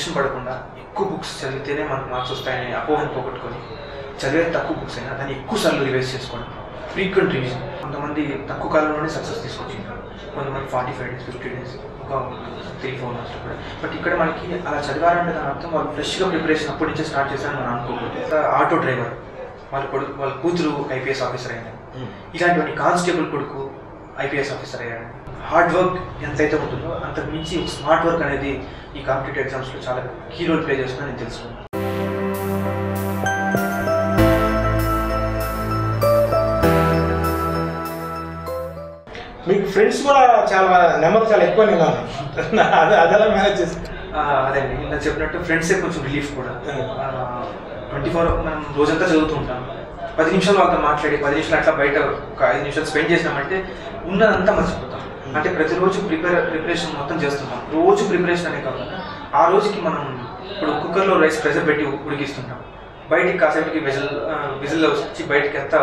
Tension పడకుండా ఎక్కువ books చదివితేనే మనకు మార్క్స్ వస్తాయని అపోహను పోగొట్టుకొని చదివే తక్కువ బుక్స్ అయినా దాన్ని ఎక్కువ సార్లు రివైజ్ చేసుకోవడం ఫ్రీక్వెంట్ రివిజన్ కొంతమంది తక్కువ కాలంలోనే సక్సెస్ తీసుకొచ్చింటారు కొంతమంది forty five days fifty days ఒక త్రీ ఫోర్ మంత్స్ కూడా బట్ ఇక్కడ మనకి అలా చదివారంటే దాని అర్థం వాళ్ళు ఫ్రెష్గా ప్రిపరేషన్ అప్పటి నుంచే స్టార్ట్ చేశారని మనం అనుకోకూడదు ఆటో డ్రైవర్ వాళ్ళ కొడుకు వాళ్ళ కూతురు ఐపీఎస్ ఆఫీసర్ అయ్యారు ఇలాంటివన్నీ కానిస్టేబుల్ కొడుకు ఐపీఎస్ ఆఫీసర్ అయ్యాడు హార్డ్ వర్క్ ఎంతైతే ఉంటుందో అంతకు మించి ఒక స్మార్ట్ వర్క్ అనేది ఈ కాంపిటేటివ్ ఎగ్జామ్స్లో చాలా కీ రోల్ ప్లే చేస్తుందని నేను తెలుసుకున్నాను మీకు ఫ్రెండ్స్ కూడా చాలా నెంబర్ చాలా ఎక్కువ నేను అదే అదెలా మేనేజ్ చేసి ఆ, అదే అండి ఇలా చెప్పినట్టు ఫ్రెండ్సే కొంచెం రిలీఫ్ కూడా ట్వంటీ ఫోర్ మనం రోజంతా చదువుతూ ఉంటాం పది నిమిషాలు వాళ్ళతో మాట్లాడి పది నిమిషాలు అట్లా బయట ఒక ఐదు నిమిషాలు స్పెండ్ చేసినామంటే ఉన్నదంతా మర్చిపోతాం అంటే ప్రతిరోజు ప్రిపేర్ ప్రిపరేషన్ మొత్తం చేస్తుంటాం రోజు ప్రిపరేషన్ అనే కాకుండా ఆ రోజుకి మనం ఇప్పుడు కుక్కర్లో రైస్ ప్రెషర్ పెట్టి ఉడికిస్తుంటాం బయటికి కాసేపటికి విజిల్ విజిల్ వచ్చి బయటికి ఎంత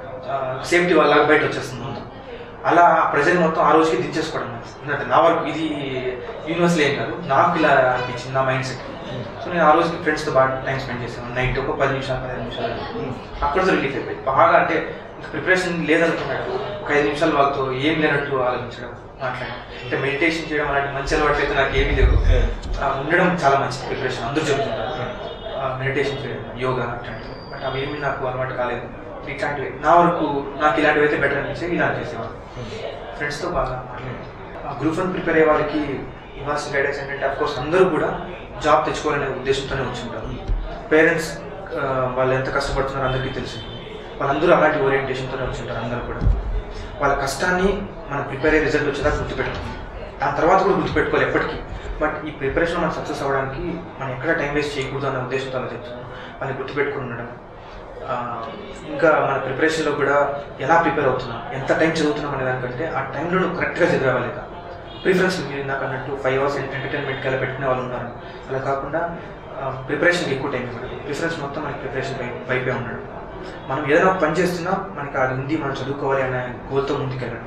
సేఫ్టీ వాళ్ళ బయట వచ్చేస్తుంది మొత్తం అలా ఆ ప్రెజర్ మొత్తం ఆ రోజుకి దించేసుకోవడం అంటే నా వరకు ఇది యూనివర్సిటీ ఏం కాదు నాకు ఇలా అనిపించింది నా మైండ్ సెట్ సో నేను ఆ రోజుకి ఫ్రెండ్స్తో బాగా టైం స్పెండ్ చేశాను నైట్ ఒక పది నిమిషాలు పదిహేను నిమిషాలు అక్కడితో రిలీఫ్ అయిపోయి బాగా అంటే ప్రిపరేషన్ లేదనుకున్నాడు ఒక ఐదు నిమిషాలు వాళ్ళతో ఏం లేనట్టు ఆలోచించడం మాట్లాడడం అంటే మెడిటేషన్ చేయడం అలాంటి మంచి అలవాట్లు అయితే నాకు ఏమీ లేవు ఆ, ఉండడం చాలా మంచిది ప్రిపరేషన్ అందరూ చెప్తుంటారు మెడిటేషన్ చేయడం యోగా అట్లాంటివి బట్ అవి ఏమీ నాకు అలవాటు కాలేదు ఇట్లాంటివి నా వరకు నాకు ఇలాంటివి అయితే బెటర్ అనిపించేవి ఇలా చేసేవాళ్ళు ఫ్రెండ్స్తో బాగా మాట్లాడాను గ్రూప్ వన్ ప్రిపేర్ అయ్యే వాళ్ళకి ఇవ్వాల్సిన గైడెన్స్ ఏంటంటే అఫ్ కోర్స్ అందరూ కూడా జాబ్ తెచ్చుకోవాలనే ఉద్దేశంతోనే వచ్చింటారు పేరెంట్స్ వాళ్ళు ఎంత కష్టపడుతున్నారో అందరికీ తెలుసు వాళ్ళందరూ అలాంటి ఓరియంటేషన్తోనే వచ్చింటారు అందరూ కూడా వాళ్ళ కష్టాన్ని మనం ప్రిపేర్ అయ్యే రిజల్ట్ వచ్చేదాకా గుర్తుపెట్టుకుంది దాని తర్వాత కూడా గుర్తుపెట్టుకోవాలి ఎప్పటికీ బట్ ఈ ప్రిపరేషన్ మనం సక్సెస్ అవ్వడానికి మనం ఎక్కడ టైం వేస్ట్ చేయకూడదు అనే ఉద్దేశంతో అలా చెప్తున్నాను వాళ్ళని గుర్తుపెట్టుకుని ఉండడం ఆ, ఇంకా మన ప్రిపరేషన్లో కూడా ఎలా ప్రిపేర్ అవుతున్నాం ఎంత టైం చదువుతున్నాం అనే దానికంటే ఆ టైంలో నువ్వు కరెక్ట్గా చదివేవా లేదా ప్రిఫరెన్స్ మీరు నాకు అన్నట్టు ఫైవ్ అవర్స్ ఎంటర్టైన్మెంట్కి అలా పెట్టుకునే వాళ్ళు ఉన్నారు అలా కాకుండా ప్రిపరేషన్కి ఎక్కువ టైం ఇవ్వడం ప్రిఫరెన్స్ మొత్తం మనకి ప్రిపరేషన్ వై వైపే ఉండడం మనం ఏదైనా ఒక పని చేస్తున్నా మనకి అది ఉంది మనం చదువుకోవాలి అనే గోల్తో ముందుకెళ్ళడం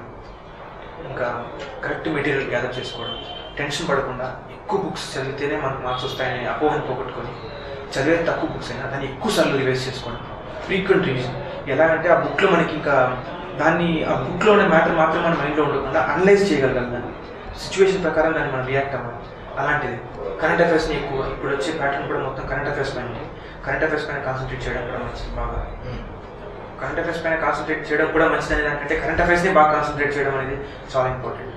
ఇంకా కరెక్ట్ మెటీరియల్ గ్యాదర్ చేసుకోవడం టెన్షన్ పడకుండా ఎక్కువ బుక్స్ చదివితేనే మనకు మార్క్స్ వస్తాయని అపోహను పోగొట్టుకొని చదివే తక్కువ బుక్స్ అయినా దాన్ని ఎక్కువ సార్లు రివైజ్ చేసుకోవడం ఫ్రీక్వెంట్ రివిజన్ ఎలా అంటే ఆ బుక్లో మనకి ఇంకా దాన్ని ఆ బుక్లో ఉన్న మ్యాటర్ మాత్రం మన మైండ్లో ఉండకుండా అనలైజ్ చేయగలగాలి దాన్ని సిచ్యువేషన్ ప్రకారం దాన్ని మనం రియాక్ట్ అవ్వాలి అలాంటిది కరెంట్ అఫైర్స్ని ఎక్కువ ఇప్పుడు వచ్చే ప్యాటర్న్ కూడా మొత్తం కరెంట్ అఫైర్స్ పైన ఉంది కరెంట్ అఫైర్స్ పైన కాన్సన్ట్రేట్ చేయడం కూడా మంచిది బాగా కరెంట్ అఫైర్స్ పైన కాన్సన్ట్రేట్ చేయడం కూడా మంచిది అనే దానికంటే కరెంట్ అఫైర్స్ని బాగా కాన్సన్ట్రేట్ చేయడం అనేది చాలా ఇంపార్టెంట్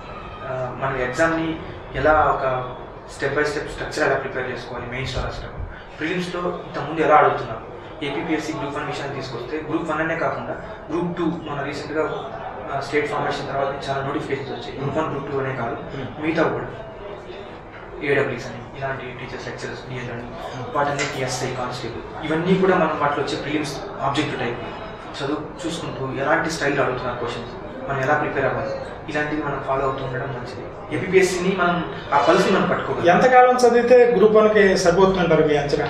మనం ఎగ్జామ్ని ఎలా ఒక స్టెప్ బై స్టెప్ స్ట్రక్చర్ ఎలా ప్రిపేర్ చేసుకోవాలి మెయిన్స్లో రాసడం ప్రిలిమ్స్లో ఇంతకుముందు ఎలా అడుగుతున్నారు ఏపీపీఎస్సీ గ్రూప్ వన్ విషయాన్ని తీసుకొస్తే గ్రూప్ వన్ అనే కాకుండా గ్రూప్ టూ మన రీసెంట్గా స్టేట్ ఫార్మేషన్ తర్వాత చాలా నోటిఫికేషన్స్ వచ్చాయి గ్రూప్ వన్ గ్రూప్ టూ అనే కాదు మిగతా కూడా ఏడబ్ల్యూస్ అని ఇలాంటి టీచర్స్ లెక్చరర్స్ డిఎల్ అని వాటన్నిటి ఎస్ఐ కానిస్టేబుల్ ఇవన్నీ కూడా మనం వాటిలో వచ్చే ప్రిలిమ్స్ ఆబ్జెక్టివ్ టైప్ చదువు చూసుకుంటూ ఎలాంటి స్టైల్లో అడుగుతున్నారు క్వశ్చన్స్ మనం ఎలా ప్రిపేర్ అవ్వాలి ఇలాంటివి మనం ఫాలో అవుతూ ఉండడం మంచిది ఏపీఎస్సీని మనం ఆ పల్స్ని మనం పట్టుకోవాలి ఎంతకాలం చదివితే గ్రూప్ వన్కి సరిపోతుందంటారు మీ అంచనా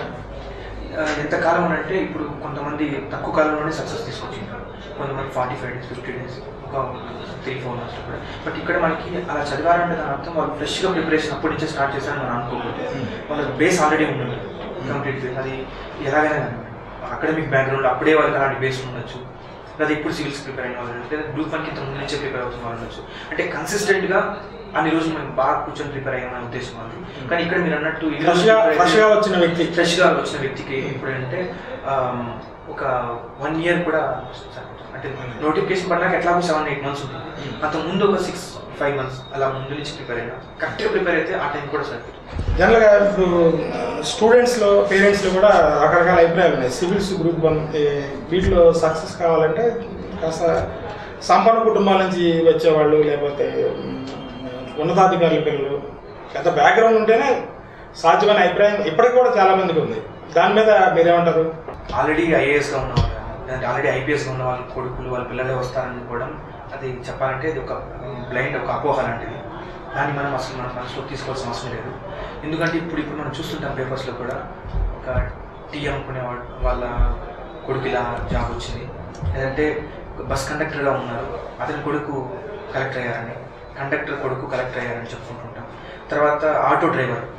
ఎంతకాలం అని అంటే ఇప్పుడు కొంతమంది తక్కువ కాలంలోనే సక్సెస్ తీసుకొచ్చింటారు కొంతమంది forty five days fifty days ఒక త్రీ ఫోర్ మంత్స్ కూడా బట్ ఇక్కడ మనకి అలా చదివారంటే దాని అర్థం వాళ్ళు ఫ్రెష్గా ప్రిపరేషన్ అప్పటి నుంచే స్టార్ట్ చేశారని మనం అనుకోకూడదు వాళ్ళకి బేస్ ఆల్రెడీ ఉంటుంది కంప్లీట్ బేస్ అది ఎలాగైనా కానివ్వండి అకాడమిక్ బ్యాక్గ్రౌండ్ అప్పుడే వాళ్ళకి అలాంటి బేస్ ఉండొచ్చు లేదా ఇప్పుడు సివిల్స్ ప్రిపేర్ అయిన వాళ్ళు ఉండొచ్చు, లేదా గ్రూప్ వన్కి ఇంత ముందు నుంచే ప్రిపేర్ అవుతున్న వాళ్ళు ఉండొచ్చు అంటే కన్సిస్టెంట్గా అన్ని రోజులు మనం బాగా కూర్చొని ప్రిపేర్ అయ్యామనే ఉద్దేశం అది కానీ ఇక్కడ మీరు అన్నట్టు ఇన్ని రోజులు ఫ్రెష్గా prepare అయితే- ఫ్రెష్గా వచ్చిన వ్యక్తి ఫ్రెష్గా వచ్చిన వ్యక్తికి ఇప్పుడు అంటే ఆమ్, ఒక వన్ ఇయర్ కూడా సరిపోతుంది. అంటే నోటిఫికేషన్ పడినాక ఎట్లాగో సెవెన్ ఎయిట్ మంత్స్ ఉంటుంది అంత ముందు ఒక సిక్స్ ఫైవ్ మంత్స్ అలా ముందు నుంచి ప్రిపేర్ అయినా కరెక్ట్గా ప్రిపేర్ అయితే ఆ టైం కూడా సరిపోతుంది జనరల్గా ఇప్పుడు స్టూడెంట్స్లో పేరెంట్స్లో కూడా రకరకాల అభిప్రాయాలు ఉన్నాయి సివిల్స్ గ్రూప్ వన్ ఏ- వీటిలో సక్సెస్ కావాలంటే కాస్త సంపన్న కుటుంబాల నుంచి వచ్చేవాళ్ళు లేకపోతే మ్, ఉన్నతాధికారుల పిల్లలు పెద్ద బ్యాక్గ్రౌండ్ ఉంటేనే సాధ్యమైన అభిప్రాయం ఇప్పటికి కూడా చాలా మందికి ఉంది దాని మీద మీరేమంటారు ఆల్రెడీ ఐఏఎస్గా ఉన్న వాళ్ళు లేదంటే ఆల్రెడీ ఐపీఎస్గా ఉన్న వాళ్ళ కొడుకులు వాళ్ళ పిల్లలే వస్తారని అనుకోవడం అది చెప్పాలంటే ఇది ఒక బ్లైండ్ ఒక అపోహ లాంటిది దాన్ని మనం అసలు మన మనసులో తీసుకోవాల్సిన అవసరం లేదు ఎందుకంటే ఇప్పుడు ఇప్పుడు మనం చూస్తుంటాం పేపర్స్లో కూడా ఒక టీ అనుకునే వా- వాళ్ళ కొడుకు ఇలా జాబ్ వచ్చింది లేదంటే ఒక బస్ కండక్టర్గా ఉన్నారు అతని కొడుకు కలెక్టర్ అయ్యారని కండక్టర్ కొడుకు కలెక్టర్ అయ్యారని చెప్పుకుంటుంటాం తర్వాత ఆటో డ్రైవర్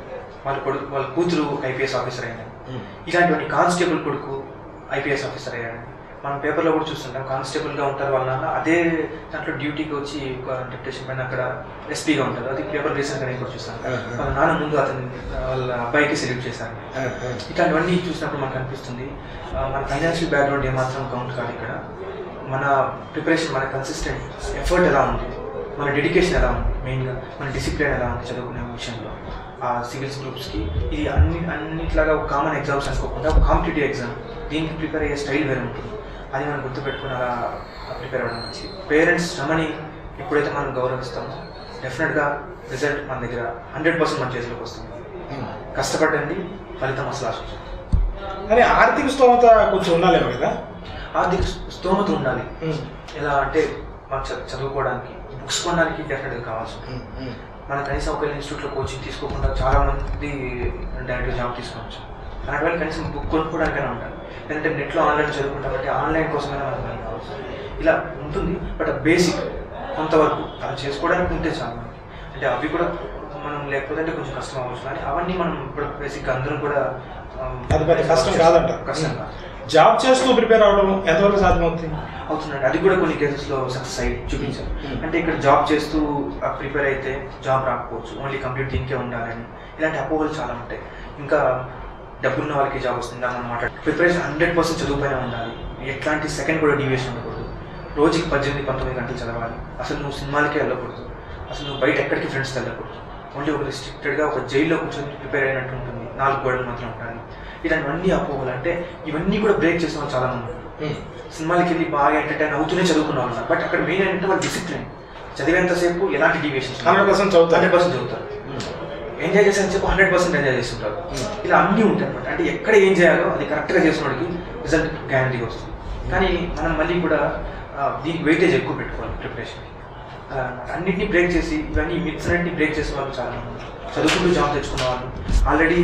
వాళ్ళ కొడుకు వాళ్ళ కూతురు ఐపీఎస్ ఆఫీసర్ అయింది ఇలాంటివన్నీ కానిస్టేబుల్ కొడుకు ఐపీఎస్ ఆఫీసర్ అయ్యాడు మనం పేపర్లో కూడా చూస్తుంటాం కానిస్టేబుల్గా ఉంటారు వాళ్ళ నాన్న అదే దాంట్లో డ్యూటీకి వచ్చి డిప్యూటేషన్ పైన అక్కడ ఎస్పీగా ఉంటారు అది పేపర్ రీసెంట్గా నేను కూడా చూస్తాను వాళ్ళ నాన్న ముందు అతని వాళ్ళ అబ్బాయికి సెలెక్ట్ చేశారు ఇట్లాంటివన్నీ చూసినప్పుడు మనకు అనిపిస్తుంది ఆ, మన ఫైనాన్షియల్ బ్యాక్గ్రౌండ్ ఏమాత్రం కౌంట్ కాదు ఇక్కడ మన ప్రిపరేషన్ మన కన్సిస్టెంట్ ఎఫర్ట్ ఎలా ఉంది మన డెడికేషన్ ఎలా ఉంది మెయిన్గా మన డిసిప్లిన్ ఎలా ఉంది చదువుకునే విషయంలో ఆ సివిల్స్ గ్రూప్స్కి ఇది అన్ని అన్నిట్లాగా ఒక కామన్ ఎగ్జామ్స్ అనుకోకుండా ఒక కాంపిటేటివ్ ఎగ్జామ్ దీనికి ప్రిపేర్ అయ్యే స్టైల్ వేరే ఉంటుంది అది మనం గుర్తుపెట్టుకుని అలా ప్రిపేర్ అవ్వడం మంచిది పేరెంట్స్ శ్రమని ఎప్పుడైతే మనం గౌరవిస్తామో డెఫినెట్గా రిజల్ట్ మన దగ్గర హండ్రెడ్ పర్సెంట్ మన చేతిలోకి వస్తుంది కష్టపడండి ఫలితం అసలు ఆశించండి కానీ ఆర్థిక స్తోమత కొంచెం ఉండాలేమో కదా ఆర్థిక స్తోమత ఉండాలి ఎలా అంటే మనం చ- చదువుకోవడానికి బుక్స్ కొనడానికి డెఫినెట్గా కావాల్సి ఉంటుంది మన కనీసం ఒక ఇన్స్టిట్యూట్లో కోచింగ్ తీసుకోకుండా చాలా మంది డైరెక్ట్ జాబ్ తీసుకోవచ్చు అలాంటి వాళ్ళు కనీసం బుక్ కొనుక్కోవడానికైనా ఉంటారు ఎందుకంటే నెట్లో ఆన్లైన్ చదువుకుంటాం కాబట్టి ఆన్లైన్ కోసమైనా మనకు మనీ కావచ్చు ఇలా ఉంటుంది బట్ బేసిక్ కొంతవరకు అలా చేసుకోవడానికి ఉంటే చాలు మనకి అంటే అవి కూడా మనం లేకపోతే అంటే కొంచెం కష్టం అవ్వచ్చు కానీ అవన్నీ మనం ఇప్పుడు బేసిక్గా అందరం కూడా um, అది పెద్ద కష్టం కాదంట కష్టం కాదు జాబ్ చేస్తూ ప్రిపేర్ అవడం ఎంతవరకు సాధ్యమవుతుంది అవుతుందండి అది కూడా కొన్ని కేసెస్లో సక్సెస్ అయ్యి చూపించారు Hmm. అంటే ఇక్కడ జాబ్ చేస్తూ ప్రిపేర్ అయితే జాబ్ రాకపోవచ్చు ఓన్లీ కంప్లీట్ దీనికే ఉండాలని ఇలాంటి అపోహలు చాలా ఉంటాయి ఇంకా డబ్బున్న వాళ్ళకి జాబ్ వస్తుందా మనం మాట్లాడు ప్రిపరేషన్ హండ్రెడ్ పర్సెంట్ చదువుపైన ఉండాలి ఎట్లాంటి సెకండ్ కూడా డీవియేషన్ ఉండకూడదు రోజుకి పద్దెనిమిది పంతొమ్మిది గంటలు చదవాలి అసలు నువ్వు సినిమాలకే వెళ్ళకూడదు అసలు నువ్వు బయట ఎక్కడికి ఫ్రెండ్స్ వెళ్ళకూడదు ఓన్లీ ఒక రిస్ట్రిక్టెడ్గా ఒక జైల్లో కూర్చొని ప్రిపేర్ అయినట్టు ఉంటుంది నాలుగు గోడలు మాత్రం ఉండాలి ఇలాంటివన్నీ అపోహలు అంటే ఇవన్నీ కూడా బ్రేక్ చేసిన వాళ్ళు చాలా మంది ఉన్నారు. సినిమాలకి వెళ్ళి బాగా ఎంటర్టైన్ అవుతూనే చదువుకున్న వాళ్ళు బట్ అక్కడ మెయిన్ ఏంటంటే వాళ్ళు డిసిప్లిన్ చదివేంతసేపు ఎలాంటి డీవియేషన్స్ హండ్రెడ్ పర్సెంట్ చదువుతారు హండ్రెడ్ పర్సెంట్ చదువుతారు ఎంజాయ్ చేసేని చెప్పి హండ్రెడ్ పర్సెంట్ ఎంజాయ్ చేస్తుంటారు ఇలా అన్నీ ఉంటాయి అనమాట అంటే ఎక్కడ ఏం చేయాలో అది కరెక్ట్గా చేసినోడికి రిజల్ట్ గ్యారంటీగా వస్తుంది కానీ మనం మళ్ళీ కూడా ఆ, దీనికి వెయిటేజ్ ఎక్కువ పెట్టుకోవాలి ప్రిపరేషన్కి అలా అన్నమాట అన్నింటినీ బ్రేక్ చేసి ఇవన్నీ మిత్స్ అన్నింటినీ బ్రేక్ చేసే వాళ్ళు చాలా మంది ఉన్నారు. చదువుకుంటూ జాబ్ తెచ్చుకున్న వాళ్ళు ఆల్రెడీ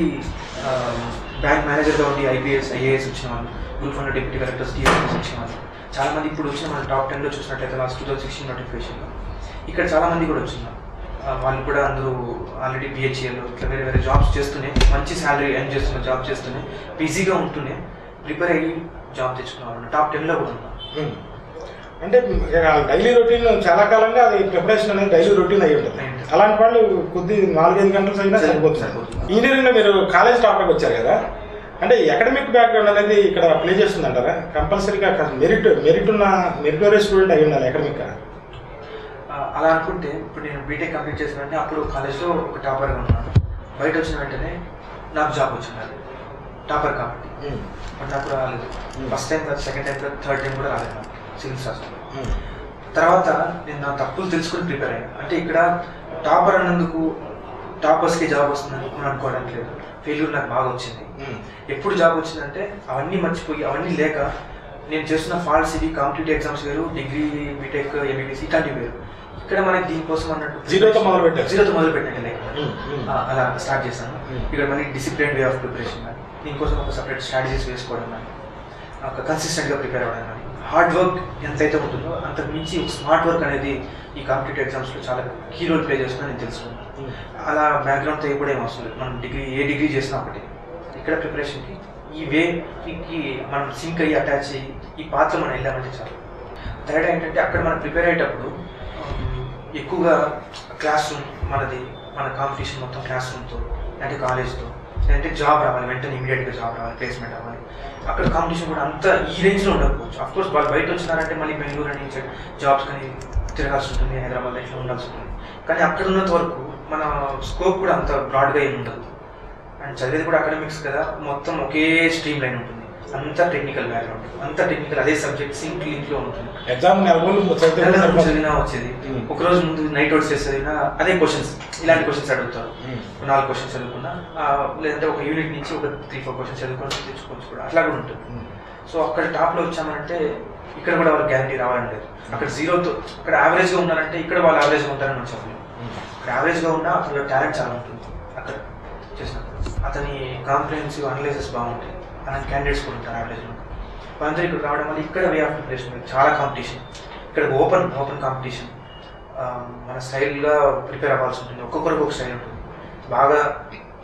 బ్యాంక్ మేనేజర్గా ఉండి ఐపీఎస్ ఐఏఎస్ వచ్చిన వాళ్ళు group one deputy collectors TS వచ్చిన వాళ్ళు చాలా మంది ఇప్పుడు వచ్చిన మన టాప్ టెన్లో చూసినట్లయితే లాస్ట్ టూ థౌసండ్ సిక్స్టీన్ నోటిఫికేషన్లో ఇక్కడ చాలా మంది కూడా వచ్చిన్నారు ఆ, వాళ్ళు కూడా అందరూ ఆల్రెడీ బిహెచ్ఎల్ ఇట్లా వేరే వేరే జాబ్స్ చేస్తూనే మంచి శాలరీ ఎర్న్ చేస్తున్న జాబ్ చేస్తూనే బిజీగా ఉంటూనే ప్రిపేర్ అయ్యి జాబ్ తెచ్చుకున్న వాళ్ళు టాప్ టెన్లో కూడా ఉన్నారు ఉమ్. అంటే డైలీ రొటీన్ చాలా కాలంగా అది ప్రిపరేషన్ అనేది డైలీ రొటీన్ అయ్యి ఉంటుంది అయ్యి ఉంటుంది. అలాంటి వాళ్ళు కొద్ది నాలుగైదు గంటలు చదివినా సరిపోతుంది. సరిపోతుంది సరిపోతుంది. ఇంజనీరింగ్లో మీరు కాలేజ్ టాపర్కి వచ్చారు కదా అంటే అకాడమిక్ బ్యాక్గ్రౌండ్ అనేది ఇక్కడ ప్లే చేస్తుంది అంటారా కంపల్సరీగా మెరిట్ మెరిట్ ఉన్న మెరిటోరియస్ స్టూడెంట్ అయి ఉండాలి అకాడమిక్ ఆ, అలా అనుకుంటే ఇప్పుడు నేను బీటెక్ కంప్లీట్ చేసిన వెంటనే అప్పుడు కాలేజ్లో ఒక టాపర్గా ఉన్నాను బయట వచ్చిన వెంటనే నాకు జాబ్ వచ్చింది టాపర్ కాబట్టి బట్ నాకు రాలేదు Hmm. ఫస్ట్ టైం కాదు సెకండ్ టైం కాదు థర్డ్ టైం కూడా రాలేదు నాకు సివిల్స్ రాష్ట్రంలో తర్వాత నేను నా తప్పులు తెలుసుకుని ప్రిపేర్ అయ్యాను అంటే ఇక్కడ టాపర్ అన్నందుకు టాపర్స్కి జాబ్ వస్తుందని నేను అనుకోవడానికి లేదు ఫెయిల్యూర్ నాకు బాగా వచ్చింది ఎప్పుడు జాబ్ వచ్చిందంటే అవన్నీ మర్చిపోయి అవన్నీ లేక నేను చేస్తున్న ఫాల్స్ ఇవి కాంపిటేటివ్ ఎగ్జామ్స్ వేరు డిగ్రీ బీటెక్ ఎంబీబీసీ ఇట్లాంటివి వేరు ఇక్కడ మనకి దీనికోసం అన్నట్టు జీరోతో మొదలు పెట్టారు. జీరోతో మొదలు పెట్టండి లైక్ Hmm. Hmm. అలా స్టార్ట్ చేశాను Hmm. ఇక్కడ మనకి డిసిప్లిన్ వే ఆఫ్ ప్రిపరేషన్ కానీ దీనికోసం ఒక సపరేట్ స్ట్రాటజీస్ వేసుకోవడం కానీ ఒక కన్సిస్టెంట్గా ప్రిపేర్ అవ్వడం కానీ హార్డ్ వర్క్ ఎంతైతే ఉంటుందో అంతకు మించి ఒక స్మార్ట్ వర్క్ అనేది ఈ కాంపిటేటివ్ ఎగ్జామ్స్లో చాలా కీ రోల్ ప్లే చేస్తుందని నేను తెలుసుకున్నాను అలా బ్యాక్గ్రౌండ్తో కూడా ఏం అవసరం లేదు మనం డిగ్రీ ఏ డిగ్రీ చేసినా ఒకటి ఇక్కడ ప్రిపరేషన్కి ఈ వేకి మనం సింక్ అయ్యి అటాచ్ అయ్యి ఈ పాత్ర మనం వెళ్ళామంటే చాలు థర్డ్ ఏంటంటే అక్కడ మనం ప్రిపేర్ అయ్యేటప్పుడు ఉమ్, ఎక్కువగా క్లాస్ రూమ్ మనది మన కాంపిటీషన్ మొత్తం క్లాస్ రూమ్తో అంటే కాలేజ్తో లేదంటే జాబ్ రావాలి వెంటనే ఇమీడియట్గా జాబ్ రావాలి ప్లేస్మెంట్ అవ్వాలి అక్కడ కాంపిటీషన్ కూడా అంత ఈ రేంజ్లో ఉండకపోవచ్చు అఫ్ కోర్స్ వాళ్ళు బయట వచ్చినారంటే మళ్ళీ బెంగళూరు అని జాబ్స్ కానీ తిరగాల్సి ఉంటుంది హైదరాబాద్ ఇట్లా ఉండాల్సి ఉంటుంది కానీ అక్కడ ఉన్నంత వరకు మన స్కోప్ కూడా అంత బ్రాడ్గా ఏమి ఉండదు అండ్ చదివేది కూడా అకాడమిక్స్ కదా మొత్తం ఒకే స్ట్రీమ్ లైన్ ఉంటుంది అంతా టెక్నికల్ బ్యాక్గ్రౌండ్ అంతా టెక్నికల్ అదే సబ్జెక్ట్ సింక్ లింక్లో ఉంటుంది ఎగ్జామ్ నెల రోజులు చదివితే నెల రోజులు సరిపోతుంది. చదివినా వచ్చేది Hmm. ఒక రోజు ముందు నైట్ అవుట్స్ చేస్తే చదివినా అదే క్వశ్చన్స్ ఇలాంటి క్వశ్చన్స్ అడుగుతారు ఉమ్. ఒక నాలుగు క్వశ్చన్స్ చదువుకున్నా ఆ, లేదంటే ఒక యూనిట్ నుంచి ఒక త్రీ ఫోర్ క్వశ్చన్స్ చదువుకొని తెచ్చుకోవచ్చు కూడా అట్లా కూడా ఉంటుంది ఉమ్. సో అక్కడ టాప్లో వచ్చామంటే ఇక్కడ కూడా వాళ్ళకి గ్యారంటీ రావాలని లేదు అక్కడ జీరోతో అక్కడ యావరేజ్గా ఉన్నారంటే ఇక్కడ వాళ్ళు యావరేజ్గా ఉంటారని మనం చెప్పలేము ఉమ్. అక్కడ యావరేజ్గా ఉన్నా అతని టాలెంట్ చాలా ఉంటుంది అక్కడ చేసినప్పుడు అతని కాంప్రిహెన్సివ్ అనలైజెస్ బాగుంటాయి అలాంటి క్యాండిడేట్స్ కూడా ఉంటారు యావరేజ్లో వాళ్ళందరూ ఇక్కడ రావడం వల్ల ఇక్కడ వే ఆఫ్ ప్రిపరేషన్ చాలా కాంపిటీషన్ ఇక్కడ ఓపెన్ ఓపెన్ కాంపిటీషన్ మన స్టైల్గా ప్రిపేర్ అవ్వాల్సి ఉంటుంది ఒక్కొక్కరికి ఒక స్టైల్ ఉంటుంది బాగా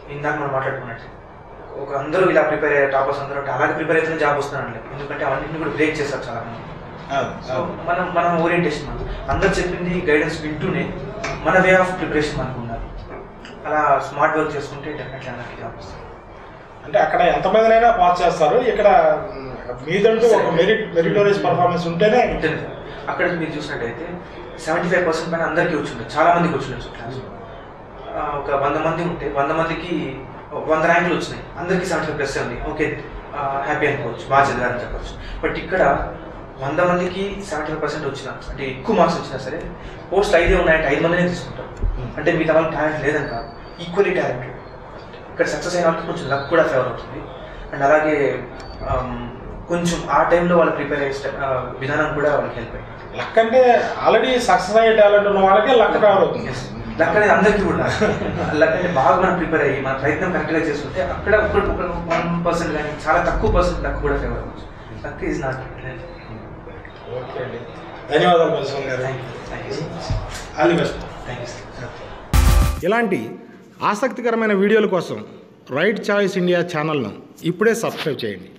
ఇందాక మనం మాట్లాడుకున్నట్టు ఒక అందరూ ఇలా ప్రిపేర్ అయ్యారు టాపర్స్ అందరూ అలాగే ప్రిపేర్ అయితేనే జాబ్ వస్తున్నాను ఎందుకంటే అవన్నింటిని కూడా బ్రేక్ చేస్తారు చాలా మంది అవును, సో అవును. మనం మనం ఓరియంటేషన్ మనం అందరు చెప్పింది గైడెన్స్ వింటూనే మన వే ఆఫ్ ప్రిపరేషన్ మనకు ఉండాలి అలా స్మార్ట్ వర్క్ చేసుకుంటే డెఫినెట్లీ అందరికీ జాబ్ వస్తుంది అంటే అక్కడ ఎంతమందినైనా పాస్ చేస్తారు ఇక్కడ మ్, మీదంటూ ఒక మెరిట్ మెరిటోరియస్ పర్ఫార్మెన్స్ ఉంటేనే ఉంటుంది సార్. అక్కడ మీరు చూసినట్టయితే సెవెంటీ ఫైవ్ పర్సెంట్ పైన అందరికీ వచ్చిండదు చాలా మందికి వచ్చిండొచ్చు క్లాస్ ఒక వంద మంది ఉంటే వంద మందికి ఒక వంద ర్యాంకులు వచ్చినాయి అందరికీ సెవెంటీ ఫైవ్ ప్లస్ ఉంది ఓకే హ్యాపీ అనుకోవచ్చు బాగా చదివారని చెప్పొచ్చు బట్ ఇక్కడ వంద మందికి సెవెంటీ ఫైవ్ పర్సెంట్ వచ్చిన అంటే ఎక్కువ మార్క్స్ వచ్చినా సరే పోస్ట్ ఐదే ఉన్నాయంటే ఐదు మందినే తీసుకుంటారు అంటే మిగతా వాళ్ళకి టాలెంట్ లేదని కాదు ఈక్వల్లీ టాలెంటెడ్ ఇక్కడ సక్సెస్ అయిన వాళ్ళకి కొంచెం లక్ కూడా ఫేవర్ అవుతుంది అండ్ అలాగే ఆమ్, కొంచెం ఆ టైంలో వాళ్ళు ప్రిపేర్ అయ్యే స్ట- ఆ, విధానం కూడా వాళ్ళకి హెల్ప్ అయ్యింది లక్ అంటే ఆల్రెడీ సక్సెస్ అయ్యే టాలెంట్ ఉన్న వాళ్ళకే లక్ ఫేవర్ అవుతుంది లక్ అనేది అందరికీ కూడా లక్ అంటే బాగా మనం ప్రిపేర్ అయ్యి మన ప్రయత్నం కరెక్ట్గా చేస్తుంటే అక్కడ ఒక ఒక వన్ పర్సెంట్ కానీ చాలా తక్కువ పర్సెంట్ లక్ కూడా ఫేవర్ అవ్వచ్చు లక్ ఈజ్ నాట్ ఓకే అండి ధన్యవాదాలు బసవన్ గారు thank you thank you so much all the best thank you sir ఇలాంటి ఆసక్తికరమైన వీడియోల కోసం రైట్ చాయిస్ ఇండియా ఛానల్ను ఇప్పుడే సబ్స్క్రైబ్ చేయండి